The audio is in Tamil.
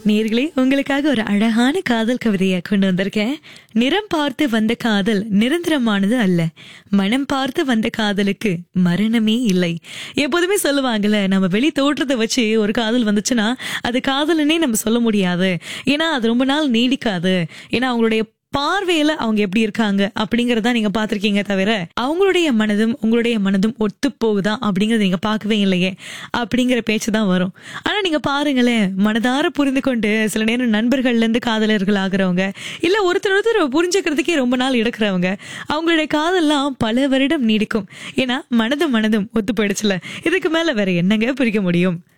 நேர்களே உங்களுக்காக ஒரு அழகான காதல் கவிதையை கொண்டு வந்திருக்கேன் நிறம் பார்த்து வந்த காதல் நிரந்தரமானது அல்ல மனம் பார்த்து வந்த காதலுக்கு மரணமே இல்லை எப்போதுமே சொல்லுவாங்கல்ல நம்ம வெளி தோற்றத்தை வச்சு ஒரு காதல் வந்துச்சுன்னா அது காதலனே நம்ம சொல்ல முடியாது ஏன்னா அது ரொம்ப நாள் நீடிக்காது ஏன்னா அவங்களுடைய பார்வையில அவங்க எப்படி இருக்காங்க அப்படிங்கறத நீங்க பாத்திருக்கீங்க தவிர அவங்களுடைய மனதும் உங்களுடைய மனதும் ஒத்து போகுதா அப்படிங்கறத நீங்க பார்க்கவே இல்லையே அப்படிங்கிற பேச்சு தான் வரும் ஆனா நீங்க பாருங்களேன் மனதார புரிந்து கொண்டு சில நேரம் நண்பர்கள்ல இருந்து காதலர்கள் ஆகுறவங்க இல்ல ஒருத்தர் ஒருத்தர் புரிஞ்சுக்கிறதுக்கே ரொம்ப நாள் எடுக்கிறவங்க அவங்களுடைய காதல்லாம் பல வருடம் நீடிக்கும் ஏன்னா மனதும் மனதும் ஒத்து போயிடுச்சுல இதுக்கு மேல வேற என்னங்க பிரிக்க முடியும்